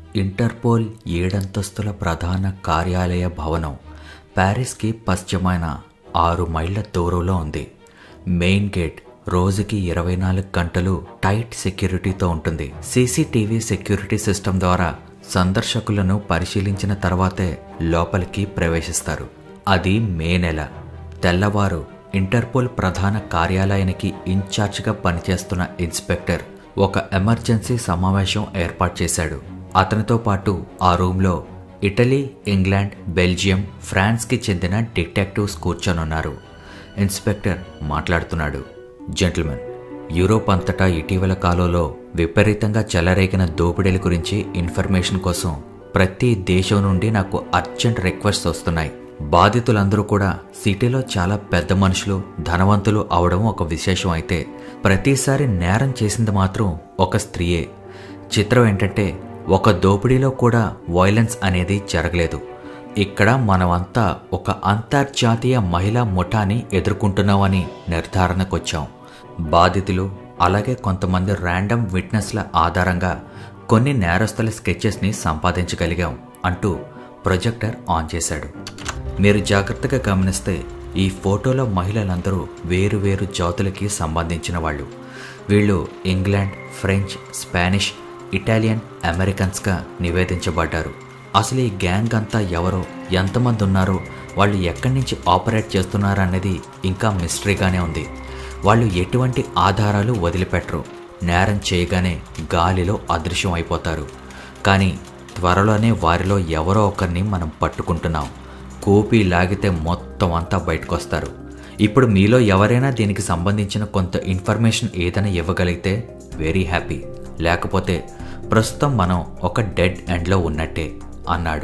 interpole ఏడంతస్తుల ప్రధాన కార్యాలయ భవనం ప్యారిస్కి పశ్చిమాన ఆరు మైళ్ళ దూరంలో ఉంది మెయిన్ గేట్ రోజుకి ఇరవై నాలుగు గంటలు టైట్ సెక్యూరిటీతో ఉంటుంది సీసీటీవీ సెక్యూరిటీ సిస్టమ్ ద్వారా సందర్శకులను పరిశీలించిన తర్వాతే లోపలికి ప్రవేశిస్తారు అది మే నెల తెల్లవారు ఇంటర్పోల్ ప్రధాన కార్యాలయానికి ఇన్ఛార్జ్గా పనిచేస్తున్న ఇన్స్పెక్టర్ ఒక ఎమర్జెన్సీ సమావేశం ఏర్పాటు చేశాడు అతనితో పాటు ఆ రూమ్లో ఇటలీ ఇంగ్లాండ్ బెల్జియం ఫ్రాన్స్కి చెందిన డిటెక్టివ్స్ కూర్చొనున్నారు ఇన్స్పెక్టర్ మాట్లాడుతున్నాడు జెంటిల్మెన్ యూరోప్ అంతటా ఇటీవల కాలంలో విపరీతంగా చెలరేగిన దోపిడీల గురించి ఇన్ఫర్మేషన్ కోసం ప్రతి దేశం నుండి నాకు అర్జెంట్ రిక్వెస్ట్ వస్తున్నాయి బాధితులందరూ కూడా సిటీలో చాలా పెద్ద మనుషులు ధనవంతులు అవడం ఒక విశేషం అయితే ప్రతిసారి నేరం చేసింది మాత్రం ఒక స్త్రీయే చిత్రం ఏంటంటే ఒక దోపిడీలో కూడా వైలెన్స్ అనేది జరగలేదు ఇక్కడ మనమంతా ఒక అంతర్జాతీయ మహిళా ముఠాని ఎదుర్కొంటున్నామని నిర్ధారణకొచ్చాం బాధితులు అలాగే కొంతమంది ర్యాండమ్ విట్నెస్ల ఆధారంగా కొన్ని నేరస్తుల స్కెచెస్ని సంపాదించగలిగాం అంటూ ప్రొజెక్టర్ ఆన్ చేశాడు మీరు జాగ్రత్తగా గమనిస్తే ఈ ఫోటోలో మహిళలందరూ వేరు వేరు జాతులకి సంబంధించిన వాళ్ళు వీళ్ళు ఇంగ్లాండ్ ఫ్రెంచ్ స్పానిష్ ఇటాలియన్ అమెరికన్స్గా నివేదించబడ్డారు అసలు ఈ గ్యాంగ్ అంతా ఎవరో ఎంతమంది ఉన్నారో వాళ్ళు ఎక్కడి నుంచి ఆపరేట్ చేస్తున్నారనేది ఇంకా మిస్టరీగానే ఉంది వాళ్ళు ఎటువంటి ఆధారాలు వదిలిపెట్టరు నేరం చేయగానే గాలిలో అదృశ్యం అయిపోతారు కానీ త్వరలోనే వారిలో ఎవరో ఒకరిని మనం పట్టుకుంటున్నాం కోపి లాగితే మొత్తం అంతా బయటకొస్తారు ఇప్పుడు మీలో ఎవరైనా దీనికి సంబంధించిన కొంత ఇన్ఫర్మేషన్ ఏదైనా ఇవ్వగలిగితే వెరీ హ్యాపీ లేకపోతే ప్రస్తుతం మనం ఒక డెడ్ ఎండ్లో ఉన్నట్టే అన్నాడు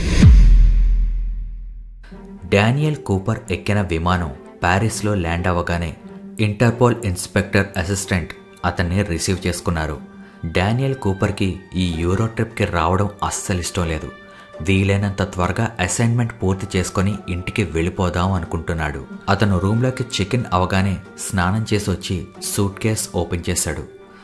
డానియల్ కూపర్ ఎక్కిన విమానం ప్యారిస్లో ల్యాండ్ అవ్వగానే ఇంటర్పోల్ ఇన్స్పెక్టర్ అసిస్టెంట్ అతన్ని రిసీవ్ చేసుకున్నారు డానియల్ కూపర్కి ఈ యూరో ట్రిప్కి రావడం అస్సలు ఇష్టం లేదు వీలైనంత త్వరగా అసైన్మెంట్ పూర్తి చేసుకొని ఇంటికి వెళ్ళిపోదాం అనుకుంటున్నాడు అతను రూమ్లోకి చెక్ ఇన్ అవగానే స్నానం చేసి వచ్చి సూట్ కేస్ ఓపెన్ చేశాడు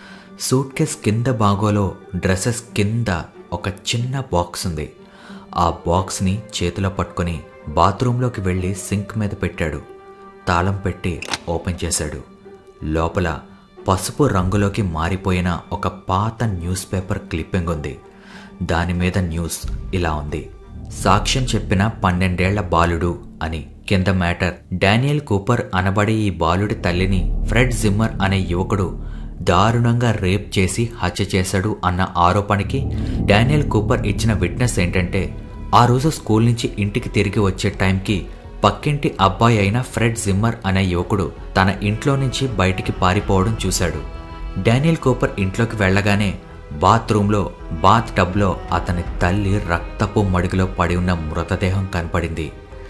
సూట్ కేస్ కింద భాగంలో డ్రెస్సెస్ కింద ఒక చిన్న బాక్స్ ఉంది ఆ బాక్స్ని చేతిలో పట్టుకొని బాత్రూంలోకి వెళ్ళి సింక్ మీద పెట్టాడు తాళం పెట్టి ఓపెన్ చేశాడు లోపల పసుపు రంగులోకి మారిపోయిన ఒక పాత న్యూస్ పేపర్ క్లిప్పింగ్ ఉంది దాని మీద న్యూస్ ఇలా ఉంది సాక్ష్యం చెప్పిన పన్నెండేళ్ల బాలుడు అని కింద మ్యాటర్ డానియల్ కూపర్ అనబడే ఈ బాలుడి తల్లిని ఫ్రెడ్ జిమ్మర్ అనే యువకుడు దారుణంగా రేప్ చేసి హత్య చేశాడు అన్న ఆరోపణకి డానియల్ కూపర్ ఇచ్చిన విట్నెస్ ఏంటంటే ఆ రోజు స్కూల్ నుంచి ఇంటికి తిరిగి వచ్చే టైంకి పక్కింటి అబ్బాయి అయిన ఫ్రెడ్ జిమ్మర్ అనే యువకుడు తన ఇంట్లో నుంచి బయటికి పారిపోవడం చూశాడు డానియల్ కూపర్ ఇంట్లోకి వెళ్ళగానే బాత్రూంలో బాత్ టబ్లో అతని తల్లి రక్తపు మడుగులో పడి ఉన్న మృతదేహం కనపడింది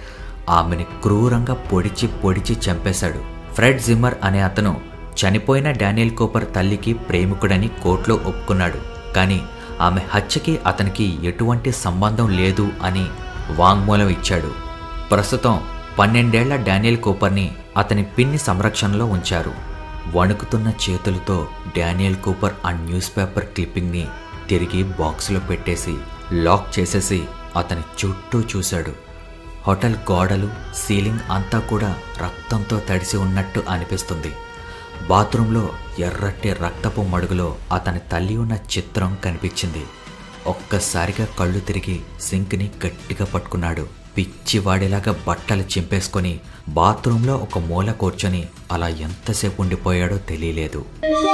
ఆమెని క్రూరంగా పొడిచి పొడిచి చంపేశాడు ఫ్రెడ్ జిమ్మర్ అనే అతను చనిపోయిన డానియల్ కూపర్ తల్లికి ప్రేమికుడని కోర్టులో ఒప్పుకున్నాడు కానీ ఆమె హత్యకి అతనికి ఎటువంటి సంబంధం లేదు అని వాంగ్మూలం ఇచ్చాడు ప్రస్తుతం పన్నెండేళ్ల డానియల్ కూపర్ని అతని పిన్ని సంరక్షణలో ఉంచారు వణుకుతున్న చేతులతో డానియల్ కూపర్ ఆ న్యూస్ పేపర్ క్లిప్పింగ్ని తిరిగి బాక్స్లో పెట్టేసి లాక్ చేసేసి అతని చుట్టూ చూశాడు హోటల్ గోడలు సీలింగ్ అంతా కూడా రక్తంతో తడిసి ఉన్నట్టు అనిపిస్తుంది బాత్రూంలో ఎర్రటి రక్తపు మడుగులో అతని తల్లి ఉన్న చిత్రం కనిపించింది ఒక్కసారిగా కళ్ళు తిరిగి సింక్ని గట్టిగా పట్టుకున్నాడు పిచ్చివాడిలాగా బట్టలు చింపేసుకొని బాత్రూంలో ఒక మూల కూర్చొని అలా ఎంతసేపు ఉండిపోయాడో తెలియలేదు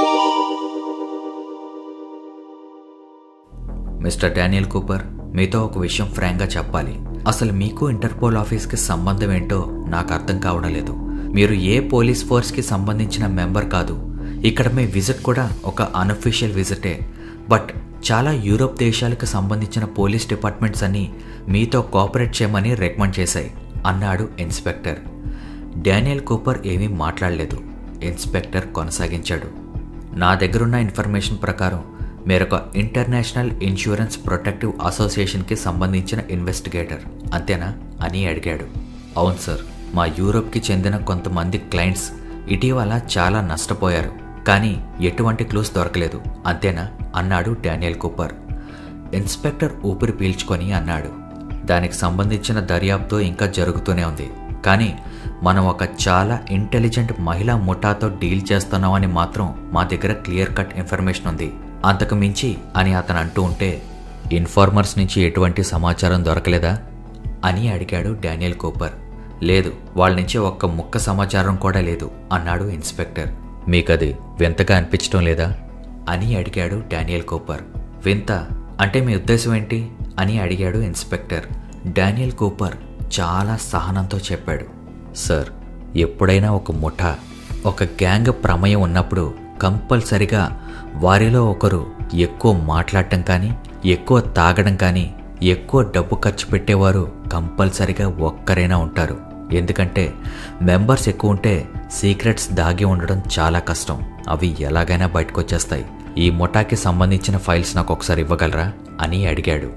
మిస్టర్ డానియల్ కూపర్ మీతో ఒక విషయం ఫ్రాంక్గా చెప్పాలి అసలు మీకు ఇంటర్పోల్ ఆఫీస్కి సంబంధం ఏంటో నాకు అర్థం కావడం లేదు మీరు ఏ పోలీస్ ఫోర్స్కి సంబంధించిన మెంబర్ కాదు ఇక్కడ మీ విజిట్ కూడా ఒక అన్అఫీషియల్ విజిటే బట్ చాలా యూరోప్ దేశాలకు సంబంధించిన పోలీస్ డిపార్ట్మెంట్స్ అన్ని మీతో కోఆపరేట్ చేయమని రికమెండ్ చేశాయి అన్నాడు ఇన్స్పెక్టర్ డానియల్ కూపర్ ఏమీ మాట్లాడలేదు ఇన్స్పెక్టర్ కొనసాగించాడు నా దగ్గరున్న ఇన్ఫర్మేషన్ ప్రకారం మీరొక ఇంటర్నేషనల్ ఇన్సూరెన్స్ ప్రొటెక్టివ్ అసోసియేషన్కి సంబంధించిన ఇన్వెస్టిగేటర్ అంతేనా అని అడిగాడు అవును సార్ మా యూరోప్కి చెందిన కొంతమంది క్లయింట్స్ ఇటీవల చాలా నష్టపోయారు కానీ ఎటువంటి క్లూస్ దొరకలేదు అంతేనా అన్నాడు డానియల్ కూపర్ ఇన్స్పెక్టర్ ఊపిరి పీల్చుకొని అన్నాడు దానికి సంబంధించిన దర్యాప్తు ఇంకా జరుగుతూనే ఉంది కానీ మనం ఒక చాలా ఇంటెలిజెంట్ మహిళా ముఠాతో డీల్ చేస్తున్నామని మాత్రం మా దగ్గర క్లియర్ కట్ ఇన్ఫర్మేషన్ ఉంది అంతకు మించి అని అతను అంటూ ఉంటే ఇన్ఫార్మర్స్ నుంచి ఎటువంటి సమాచారం దొరకలేదా అని అడిగాడు డానియల్ కూపర్ లేదు వాళ్ళ నుంచి ఒక్క ముక్క సమాచారం కూడా లేదు అన్నాడు ఇన్స్పెక్టర్ మీకది వింతగా అనిపించడం లేదా అని అడిగాడు డానియల్ కూపర్ వింత అంటే మీ ఉద్దేశం ఏంటి అని అడిగాడు ఇన్స్పెక్టర్ డానియల్ కూపర్ చాలా సహనంతో చెప్పాడు సార్ ఎప్పుడైనా ఒక ముఠా ఒక గ్యాంగ్ ప్రమేయం ఉన్నప్పుడు కంపల్సరిగా వారిలో ఒకరు ఎక్కువ మాట్లాడటం కానీ ఎక్కువ తాగడం కానీ ఎక్కువ డబ్బు ఖర్చు పెట్టేవారు కంపల్సరిగా ఒక్కరైనా ఉంటారు ఎందుకంటే మెంబర్స్ ఎక్కువ ఉంటే సీక్రెట్స్ దాగి ఉండడం చాలా కష్టం అవి ఎలాగైనా బయటకు వచ్చేస్తాయి ఈ ముఠాకి సంబంధించిన ఫైల్స్ నాకు ఒకసారి ఇవ్వగలరా అని అడిగాడు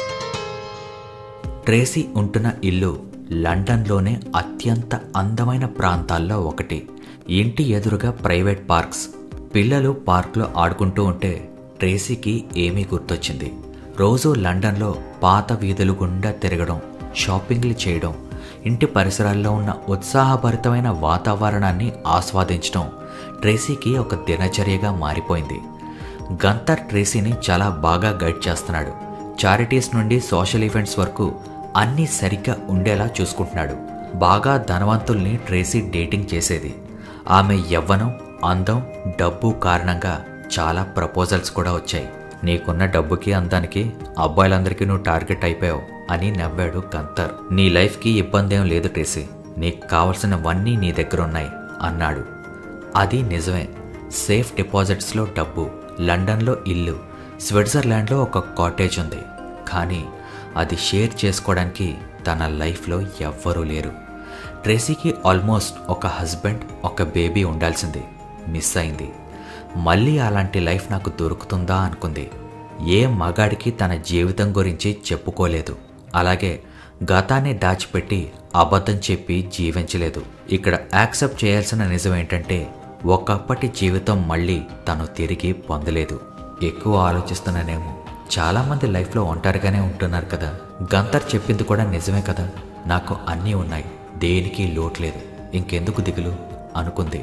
ట్రేసీ ఉంటున్న ఇల్లు లండన్లోనే అత్యంత అందమైన ప్రాంతాల్లో ఒకటి ఇంటి ఎదురుగా ప్రైవేట్ పార్క్స్ పిల్లలు పార్క్లో ఆడుకుంటూ ఉంటే ట్రేసీకి ఏమీ గుర్తొచ్చింది రోజు లండన్లో పాత వీధులు గుండా తిరగడం షాపింగ్లు చేయడం ఇంటి పరిసరాల్లో ఉన్న ఉత్సాహభరితమైన వాతావరణాన్ని ఆస్వాదించడం ట్రేసీకి ఒక దినచర్యగా మారిపోయింది గంతర్ ట్రేసీని చాలా బాగా గైడ్ చేస్తున్నాడు చారిటీస్ నుండి సోషల్ ఈవెంట్స్ వరకు అన్నీ సరిగ్గా ఉండేలా చూసుకుంటున్నాడు బాగా ధనవంతుల్ని ట్రేసీ డేటింగ్ చేసేది ఆమె యవ్వనం అందం డబ్బు కారణంగా చాలా ప్రపోజల్స్ కూడా వచ్చాయి నీకున్న డబ్బుకి అందానికి అబ్బాయిలందరికీ నువ్వు టార్గెట్ అయిపోయావు అని నవ్వాడు గంతర్ నీ లైఫ్కి ఇబ్బంది ఏం లేదు ట్రేసీ నీకు కావలసినవన్నీ నీ దగ్గర ఉన్నాయి అన్నాడు అది నిజమే సేఫ్ డిపాజిట్స్లో డబ్బు లండన్లో ఇల్లు స్విట్జర్లాండ్లో ఒక కాటేజ్ ఉంది కానీ అది షేర్ చేసుకోవడానికి తన లైఫ్లో ఎవ్వరూ లేరు ట్రేసీకి ఆల్మోస్ట్ ఒక హస్బెండ్ ఒక బేబీ ఉండాల్సింది మిస్ అయింది మళ్ళీ అలాంటి లైఫ్ నాకు దొరుకుతుందా అనుకుంది ఏ మగాడికి తన జీవితం గురించి చెప్పుకోలేదు అలాగే గతాన్ని దాచిపెట్టి అబద్ధం చెప్పి జీవించలేదు ఇక్కడ యాక్సెప్ట్ చేయాల్సిన నిజం ఏంటంటే ఒకప్పటి జీవితం మళ్ళీ తను తిరిగి పొందలేదు ఎక్కువ ఆలోచిస్తున్నానేమో చాలామంది లైఫ్లో ఒంటరిగానే ఉంటున్నారు కదా గంతర్ చెప్పింది కూడా నిజమే కదా నాకు అన్నీ ఉన్నాయి దేనికి లోటు లేదు ఇంకెందుకు దిగులు అనుకుంది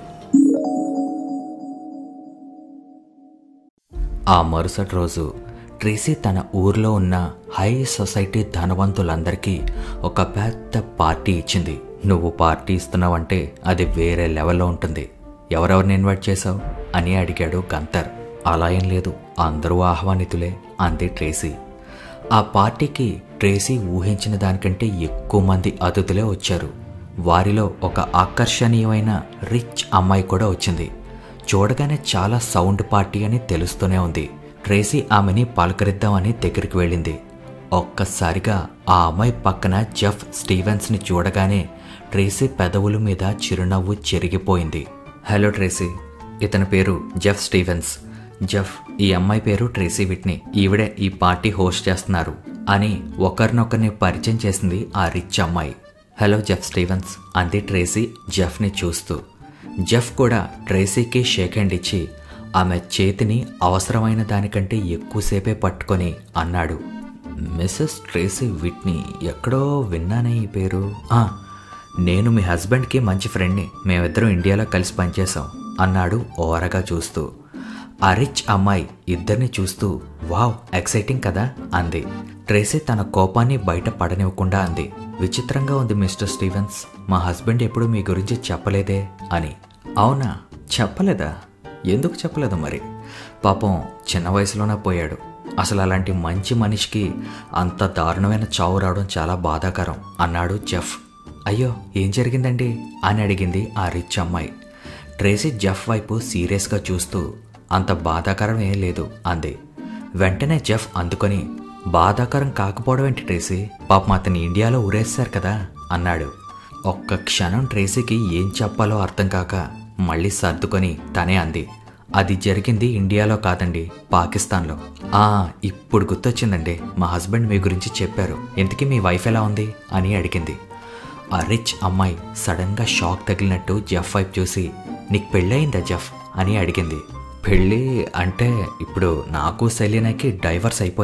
ఆ మరుసటి రోజు ట్రీసీ తన ఊర్లో ఉన్న హై సొసైటీ ధనవంతులందరికీ ఒక పెద్ద పార్టీ ఇచ్చింది నువ్వు పార్టీ ఇస్తున్నావంటే అది వేరే లెవెల్లో ఉంటుంది ఎవరెవరిని ఇన్వైట్ చేశావు అని అడిగాడు గంతర్ అలా ఏం లేదు అందరూ ఆహ్వానితులే అంది ట్రేసీ ఆ పార్టీకి ట్రేసీ ఊహించిన దానికంటే ఎక్కువ మంది అతిథులే వచ్చారు వారిలో ఒక ఆకర్షణీయమైన రిచ్ అమ్మాయి కూడా వచ్చింది చూడగానే చాలా సౌండ్ పార్టీ అని తెలుస్తూనే ఉంది ట్రేసీ ఆమెని పలకరిద్దామని దగ్గరికి వెళ్ళింది ఒక్కసారిగా ఆ అమ్మాయి పక్కన జెఫ్ స్టీవెన్స్ని చూడగానే ట్రేసీ పెదవుల మీద చిరునవ్వు చెరిగిపోయింది హలో ట్రేసీ ఇతని పేరు జెఫ్ స్టీవెన్స్ జెఫ్ ఈ అమ్మాయి పేరు ట్రేసీ విట్ని ఈవిడే ఈ పార్టీ హోస్ట్ చేస్తున్నారు అని ఒకరినొకరిని పరిచయం చేసింది ఆ రిచ్ అమ్మాయి హలో జెఫ్ స్టీవెన్స్ అంది ట్రేసీ జెఫ్ని చూస్తూ జెఫ్ కూడా ట్రేసీకి షేక్ హ్యాండ్ ఇచ్చి ఆమె చేతిని అవసరమైన దానికంటే ఎక్కువసేపే పట్టుకొని అన్నాడు మిస్సెస్ ట్రేసీ విట్ని ఎక్కడో విన్నానే ఈ పేరు "ఆ, నేను మీ హస్బెండ్కి మంచి ఫ్రెండ్ని మేమిద్దరం ఇండియాలో కలిసి పనిచేశాం అన్నాడు ఓరగా చూస్తూ ఆ రిచ్ అమ్మాయి ఇద్దరిని చూస్తూ వావ్ ఎక్సైటింగ్ కదా అంది ట్రేసీ తన కోపాన్ని బయట పడనివ్వకుండా అంది విచిత్రంగా ఉంది మిస్టర్ స్టీవెన్స్ మా హస్బెండ్ ఎప్పుడు మీ గురించి చెప్పలేదే అని అవునా చెప్పలేదా ఎందుకు చెప్పలేదు మరి పాపం చిన్న వయసులోనే పోయాడు అసలు అలాంటి మంచి మనిషికి అంత దారుణమైన చావు రావడం చాలా బాధాకరం అన్నాడు జెఫ్ అయ్యో ఏం జరిగిందండి అని అడిగింది ఆ రిచ్ అమ్మాయి ట్రేసీ జెఫ్ వైపు సీరియస్గా చూస్తూ అంత బాధాకరం ఏం లేదు అంది వెంటనే జెఫ్ అందుకొని బాధాకరం కాకపోవడం ఏంటి ట్రేసీ పాపం అతని ఇండియాలో ఊరేస్తారు కదా అన్నాడు ఒక్క క్షణం ట్రేసీకి ఏం చెప్పాలో అర్థం కాక మళ్ళీ సర్దుకొని తనే అంది అది జరిగింది ఇండియాలో కాదండి పాకిస్తాన్లో ఆ ఇప్పుడు గుర్తొచ్చిందండి మా హస్బెండ్ మీ గురించి చెప్పారు ఇంతకీ మీ వైఫ్ ఎలా ఉంది అని అడిగింది ఆ రిచ్ అమ్మాయి సడన్గా షాక్ తగిలినట్టు జెఫ్ వైపు చూసి నీకు పెళ్ళయిందా జెఫ్ అని అడిగింది పెళ్ళి అంటే ఇప్పుడు నాకు సెలీనాకి డైవర్స్ అయిపోయింది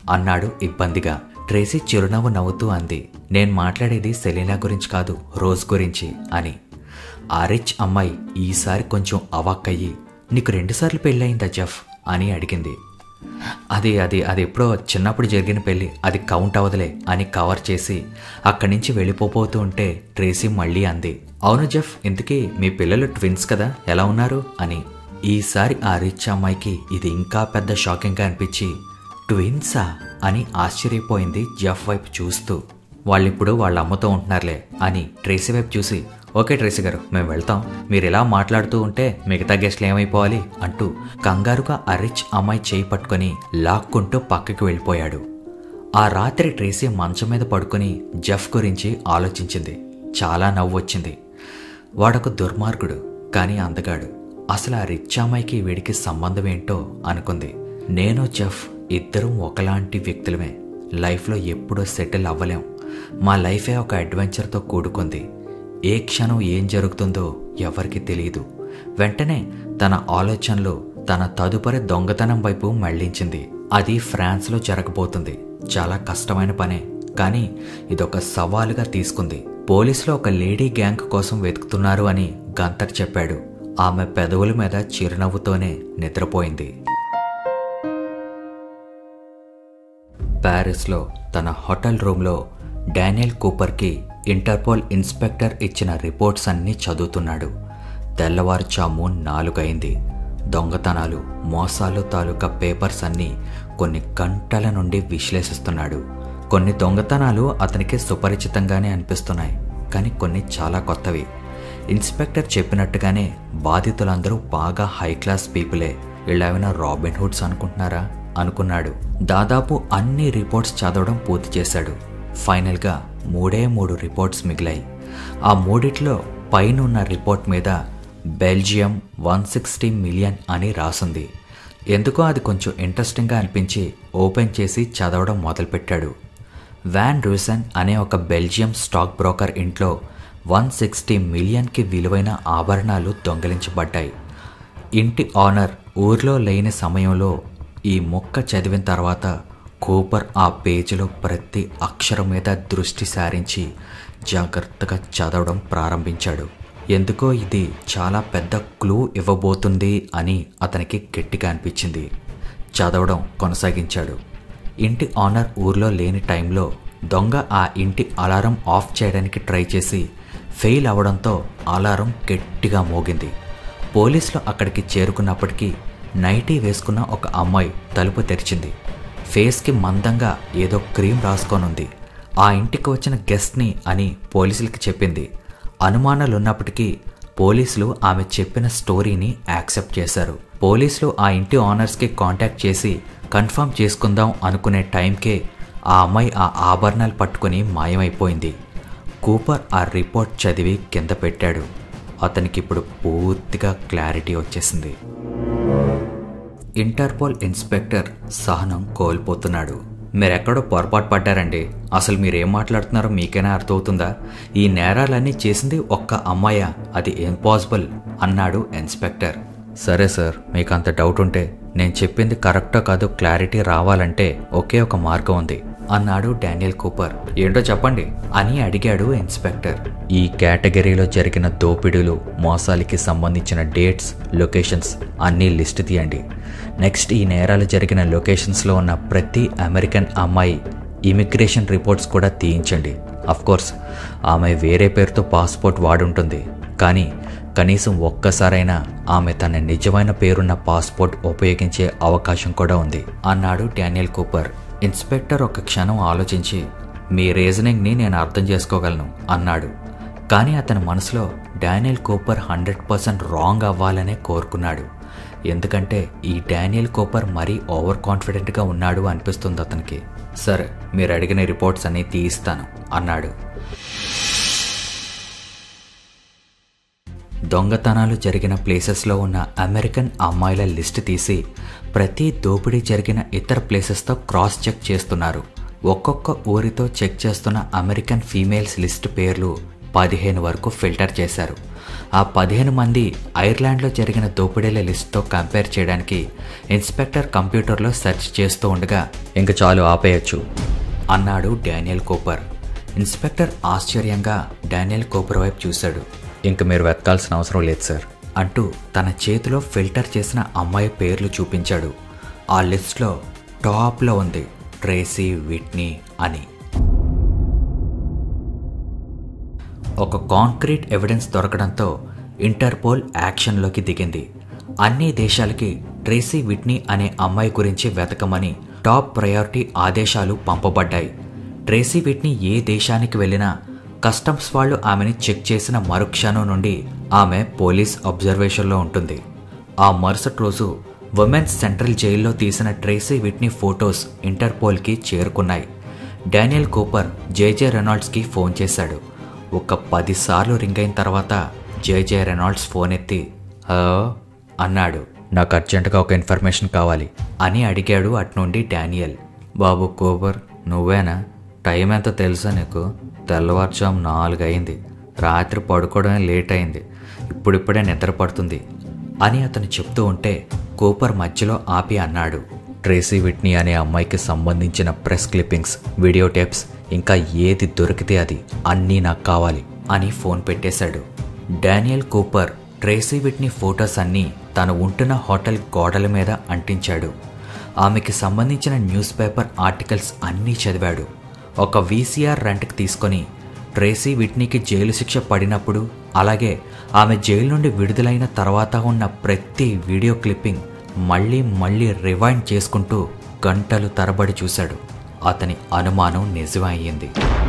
అన్నాడు ఇబ్బందిగా ట్రేసీ చిరునవ్వు నవ్వుతూ అంది నేను మాట్లాడేది సెలీనా గురించి కాదు రోజ్ గురించి అని ఆ రిచ్ అమ్మాయి ఈసారి కొంచెం అవాక్కయ్యి నీకు రెండుసార్లు పెళ్ళయిందా జెఫ్ అని అడిగింది అది అది అది ఎప్పుడో చిన్నప్పుడు జరిగిన పెళ్ళి అది కౌంట్ అవ్వదులే అని కవర్ చేసి అక్కడి నుంచి వెళ్ళిపోతూ ఉంటే ట్రేసీ మళ్ళీ అంది అవును జెఫ్ ఇంతకీ మీ పిల్లలు ట్విన్స్ కదా ఎలా ఉన్నారు అని ఈసారి ఆ రిచ్ అమ్మాయికి ఇది ఇంకా పెద్ద షాకింగ్గా అనిపించి ట్విన్సా అని ఆశ్చర్యపోయింది జెఫ్ వైపు చూస్తూ వాళ్ళిప్పుడు వాళ్ళ అమ్మతో ఉంటున్నారులే అని ట్రేసీ వైపు చూసి ఓకే ట్రేసీ గారు మేము వెళ్తాం మీరు ఇలా మాట్లాడుతూ ఉంటే మిగతా గెస్ట్లు ఏమైపోవాలి అంటూ కంగారుగా ఆ రిచ్ అమ్మాయి చేయి పట్టుకొని లాక్కుంటూ పక్కకి వెళ్ళిపోయాడు ఆ రాత్రి ట్రేసీ మంచం మీద పడుకొని జెఫ్ గురించి ఆలోచించింది చాలా నవ్వు వచ్చింది వాడొక దుర్మార్గుడు కానీ అందగాడు అసలు ఆ రిచ్ అమ్మాయికి వీడికి సంబంధం ఏంటో అనుకుంది నేను జెఫ్ ఇద్దరం ఒకలాంటి వ్యక్తులమే లైఫ్లో ఎప్పుడూ సెటిల్ అవ్వలేం మా లైఫే ఒక అడ్వెంచర్తో కూడుకుంది ఏ క్షణం ఏం జరుగుతుందో ఎవరికి తెలియదు వెంటనే తన ఆలోచనలు తన తదుపరి దొంగతనం వైపు మళ్లించింది అది ఫ్రాన్స్లో జరగబోతుంది చాలా కష్టమైన పనే కానీ ఇదొక సవాలుగా తీసుకుంది పోలీసులు ఒక లేడీ గ్యాంగ్ కోసం వెతుకుతున్నారు అని గంతకు చెప్పాడు ఆమె పెదవుల మీద చిరునవ్వుతోనే నిద్రపోయింది ప్యారిస్లో తన హోటల్ రూమ్లో డానియల్ కూపర్కి ఇంటర్పోల్ ఇన్స్పెక్టర్ ఇచ్చిన రిపోర్ట్స్ అన్నీ చదువుతున్నాడు తెల్లవారుచాము నాలుగైంది దొంగతనాలు మోసాలు తాలూకా పేపర్స్ అన్నీ కొన్ని గంటల నుండి విశ్లేషిస్తున్నాడు కొన్ని దొంగతనాలు అతనికి సుపరిచితంగానే అనిపిస్తున్నాయి కానీ కొన్ని చాలా కొత్తవి ఇన్స్పెక్టర్ చెప్పినట్టుగానే బాధితులందరూ బాగా హై క్లాస్ పీపులే వీళ్ళేమైనా రాబిన్ హుడ్స్ అనుకుంటున్నారా అనుకున్నాడు దాదాపు అన్ని రిపోర్ట్స్ చదవడం పూర్తి చేశాడు ఫైనల్గా మూడే మూడు రిపోర్ట్స్ మిగిలాయి ఆ మూడిట్లో పైనున్న రిపోర్ట్ మీద బెల్జియం వన్ సిక్స్టీ మిలియన్ అని రాసుంది ఎందుకో అది కొంచెం ఇంట్రెస్టింగ్గా అనిపించి ఓపెన్ చేసి చదవడం మొదలుపెట్టాడు వ్యాన్ రూసన్ అనే ఒక బెల్జియం స్టాక్ బ్రోకర్ ఇంట్లో వన్ సిక్స్టీ మిలియన్కి విలువైన ఆభరణాలు దొంగిలించబడ్డాయి ఇంటి ఆనర్ ఊర్లో లేని సమయంలో ఈ మొక్క చదివిన తర్వాత కూపర్ ఆ పేజీలో ప్రతి అక్షరం మీద దృష్టి సారించి జాగ్రత్తగా చదవడం ప్రారంభించాడు ఎందుకో ఇది చాలా పెద్ద క్లూ ఇవ్వబోతుంది అని అతనికి గట్టిగా అనిపించింది చదవడం కొనసాగించాడు ఇంటి ఆనర్ ఊర్లో లేని టైంలో దొంగ ఆ ఇంటి అలారం ఆఫ్ చేయడానికి ట్రై చేసి ఫెయిల్ అవడంతో అలారం గట్టిగా మోగింది పోలీసులు అక్కడికి చేరుకున్నప్పటికీ నైటీ వేసుకున్న ఒక అమ్మాయి తలుపు తెరిచింది ఫేస్కి మందంగా ఏదో క్రీమ్ రాసుకొనుంది ఆ ఇంటికి వచ్చిన గెస్ట్ని అని పోలీసులకి చెప్పింది అనుమానాలున్నప్పటికీ పోలీసులు ఆమె చెప్పిన స్టోరీని యాక్సెప్ట్ చేశారు పోలీసులు ఆ ఇంటి ఓనర్స్కి కాంటాక్ట్ చేసి కన్ఫర్మ్ చేసుకుందాం అనుకునే టైంకే ఆ అమ్మాయి ఆ ఆభరణాలు పట్టుకుని మాయమైపోయింది కూపర్ ఆ రిపోర్ట్ చదివి కింద పెట్టాడు అతనికి ఇప్పుడు పూర్తిగా క్లారిటీ వచ్చేసింది ఇంటర్పోల్ ఇన్స్పెక్టర్ సహనం కోల్పోతున్నాడు మీరెక్కడో పొరపాటు పడ్డారండి అసలు మీరేం మాట్లాడుతున్నారో మీకైనా అర్థమవుతుందా ఈ నేరాలన్నీ చేసింది ఒక్క అమ్మాయ అది ఇంపాసిబుల్ అన్నాడు ఇన్స్పెక్టర్ సరే సార్ మీకు అంత డౌట్ ఉంటే నేను చెప్పింది కరెక్టో కాదో క్లారిటీ రావాలంటే ఒకే ఒక మార్గం ఉంది అన్నాడు డానియల్ కూపర్ ఏంటో చెప్పండి అని అడిగాడు ఇన్స్పెక్టర్ ఈ కేటగిరీలో జరిగిన దోపిడీలు మోసాలకి సంబంధించిన డేట్స్ లొకేషన్స్ అన్నీ లిస్ట్ తీయండి నెక్స్ట్ ఈ నేరాలు జరిగిన లొకేషన్స్లో ఉన్న ప్రతి అమెరికన్ అమ్మాయి ఇమిగ్రేషన్ రిపోర్ట్స్ కూడా తీయించండి కోర్స్ ఆమె వేరే పేరుతో పాస్పోర్ట్ వాడుంటుంది కానీ కనీసం ఒక్కసారైనా ఆమె తన నిజమైన పేరున్న పాస్పోర్ట్ ఉపయోగించే అవకాశం కూడా ఉంది అన్నాడు డానియల్ కూపర్ ఇన్స్పెక్టర్ ఒక క్షణం ఆలోచించి మీ రీజనింగ్ని నేను అర్థం చేసుకోగలను అన్నాడు కానీ అతని మనసులో Daniel Cooper hundred percent wrong అవ్వాలనే కోరుకున్నాడు ఎందుకంటే ఈ డానియల్ కూపర్ మరీ ఓవర్ కాన్ఫిడెంట్గా ఉన్నాడు అనిపిస్తుంది అతనికి సరే మీరు అడిగిన రిపోర్ట్స్ అన్నీ తీయిస్తాను అన్నాడు దొంగతనాలు జరిగిన ప్లేసెస్లో ఉన్న అమెరికన్ అమ్మాయిల లిస్ట్ తీసి ప్రతి దోపిడీ జరిగిన ఇతర ప్లేసెస్తో క్రాస్ చెక్ చేస్తున్నారు ఒక్కొక్క ఊరితో చెక్ చేస్తున్న అమెరికన్ ఫీమేల్స్ లిస్ట్ పేర్లు పదిహేను వరకు ఫిల్టర్ చేశారు ఆ పదిహేను మంది ఐర్లాండ్లో జరిగిన దోపిడీల లిస్ట్తో కంపేర్ చేయడానికి ఇన్స్పెక్టర్ కంప్యూటర్లో సెర్చ్ చేస్తూ ఉండగా ఇంక చాలు ఆపేయచ్చు అన్నాడు డానియల్ కోపర్ ఇన్స్పెక్టర్ ఆశ్చర్యంగా డానియల్ కోపర్ వైపు చూశాడు ఇంక మీరు వెతకాల్సిన అవసరం లేదు సార్ అంటూ తన చేతిలో ఫిల్టర్ చేసిన అమ్మాయి పేర్లు చూపించాడు ఆ లిస్ట్లో టాప్లో ఉంది ట్రేసీ విట్నీ అని ఒక కాంక్రీట్ ఎవిడెన్స్ దొరకడంతో ఇంటర్పోల్ యాక్షన్లోకి దిగింది అన్ని దేశాలకి ట్రేసీ విట్నీ అనే అమ్మాయి గురించి వెతకమని టాప్ ప్రయారిటీ ఆదేశాలు పంపబడ్డాయి ట్రేసీ విట్నీ ఏ దేశానికి వెళ్ళినా కస్టమ్స్ వాళ్ళు ఆమెని చెక్ చేసిన మరుక్షణం నుండి ఆమె పోలీస్ అబ్జర్వేషన్లో ఉంటుంది ఆ మరుసటి రోజు ఉమెన్స్ సెంట్రల్ జైల్లో తీసిన ట్రేసీ విట్నీ ఫొటోస్ ఇంటర్పోల్కి చేరుకున్నాయి డానియల్ కూపర్ జేజే రెనాల్డ్స్కి ఫోన్ చేశాడు ఒక పదిసార్లు రింగ్ అయిన తర్వాత జేజే రెనాల్డ్స్ ఫోన్ ఎత్తి హలో అన్నాడు నాకు అర్జెంటుగా ఒక ఇన్ఫర్మేషన్ కావాలి అని అడిగాడు అట్నుండి డానియల్ బాబు కూపర్ నువ్వేనా టైం ఎంత తెలుసా నీకు తెల్లవారుజాము నాలుగు అయింది రాత్రి పడుకోవడమే లేట్ అయింది ఇప్పుడిప్పుడే నిద్ర పడుతుంది అని అతను చెప్తూ ఉంటే కూపర్ మధ్యలో ఆపి అన్నాడు ట్రేసీ విట్నీ అనే అమ్మాయికి సంబంధించిన ప్రెస్ క్లిప్పింగ్స్ వీడియో టేప్స్ ఇంకా ఏది దొరికితే అది అన్నీ నాకు కావాలి అని ఫోన్ పెట్టేశాడు Daniel Cooper Tracy Whitney photos అన్నీ తను ఉంటున్న హోటల్ గోడల మీద అంటించాడు ఆమెకి సంబంధించిన న్యూస్ పేపర్ ఆర్టికల్స్ అన్నీ చదివాడు ఒక వీసీఆర్ రెంట్కి తీసుకొని ట్రేసీ విట్నీకి జైలు శిక్ష పడినప్పుడు అలాగే ఆమె జైలు నుండి విడుదలైన తర్వాత ఉన్న ప్రతి వీడియో క్లిప్పింగ్ మళ్ళీ మళ్ళీ రివైండ్ చేసుకుంటూ గంటలు తరబడి చూశాడు అతని అనుమానం నిజమయ్యింది